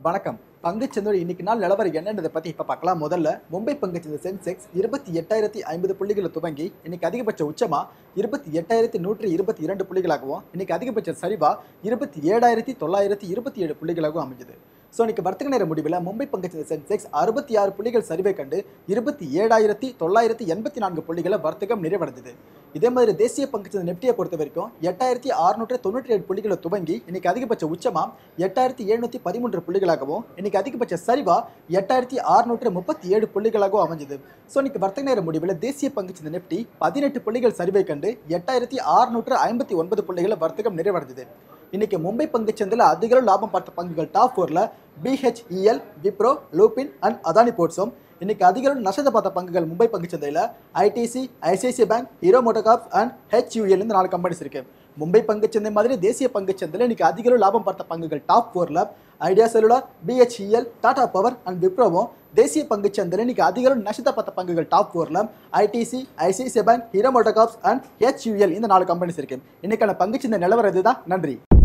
வணக்கம் பங்குச்சந்தை இன்னைக்கு நாள் நிலவரம் என்னன்றதை பத்தி இப்ப பார்க்கலாம் முதல்ல மும்பை பங்குச்சந்தை சென்செக்ஸ் இருபத்தி எட்டாயிரத்தி ஐம்பது புள்ளிகளை துவங்கி இன்னைக்கு அதிகபட்ச உச்சமா இருபத்தி எட்டாயிரத்தி நூற்றி இருபத்தி இரண்டு புள்ளிகளாகவும் இன்னைக்கு அதிகபட்ச சரிவா இருபத்தி ஏழாயிரத்தி தொள்ளாயிரத்தி இருபத்தி ஏழு புள்ளிகளாகவும் அமைஞ்சது ஸோ இன்னைக்கு வர்த்தக நேர முடிவில் மும்பை பங்குச்சந்தை சென்செக்ஸ் அறுபத்தி ஆறு புள்ளிகள் சரிவை கண்டு இருபத்தி ஏழாயிரத்தி தொள்ளாயிரத்தி எண்பத்தி நான்கு புள்ளிகளை வர்த்தகம் நிறைவடைந்தது இதே மாதிரி தேசிய பங்குச்சந்தை நிப்டியை பொறுத்த வரைக்கும் எட்டாயிரத்தி அறுநூற்று தொண்ணூற்றி ஏழு புள்ளிகளை துவங்கி இன்னைக்கு அதிகபட்ச உச்சமா எட்டாயிரத்தி எழுநூத்தி பதிமூன்று புள்ளிகளாகவும் இன்னைக்கு அதிகபட்ச சரிவா எட்டாயிரத்தி அறுநூற்று முப்பத்தி ஏழு புள்ளிகளாகவும் அமைஞ்சது ஸோ இன்னைக்கு வர்த்தக நேர முடிவில் தேசிய பங்குச்சந்தை நிப்டி பதினெட்டு புள்ளிகள் சரிவை கண்டு எட்டாயிரத்தி அறுநூற்று ஐம்பத்தி ஒன்பது புள்ளிகளை வர்த்தகம் நிறைவடைந்தது இன்னைக்கு மும்பை பங்குச்சந்தையில் அதிக அளவு லாபம் பார்த்த பங்குகள் டாப் ஃபோரில் பிஹெச்இஎல் விப்ரோ லூபின் அண்ட் அதானி போர்ட்ஸும் இன்னைக்கு அதிக அளவு நஷ்டத்தை பார்த்த பங்குகள் மும்பை பங்குச்சந்தையில் ஐடிசி ஐசிஐசிஐ பேங்க் ஹீரோ மோட்டோகாப்ஸ் அண்ட் ஹெச்யூஎல் இந்த நாலு கம்பெனிஸ் இருக்கு மும்பை பங்குச்சந்தை மாதிரி தேசிய பங்குச்சந்தையில் இன்னைக்கு அதிக அளவு லாபம் பார்த்த பங்குகள் டாப் ஃபோரில் Idea cellular BHEL Tata power and விப்ரோவும் தேசிய பங்குச்சந்தையில் இன்னைக்கு அதிக அளவு நஷ்டத்தை பார்த்த பங்குகள் டாப் ஃபோரில் ஐடிசி ஐசிஐசிஐ பேங்க் ஹீரோ மோட்டோகாப்ஸ் அண்ட் ஹெச்யூஎல் இந்த நாலு கம்பெனிஸ் இருக்கு இன்னைக்கான பங்குச்சந்தை நிலவரம் இதுதான் நன்றி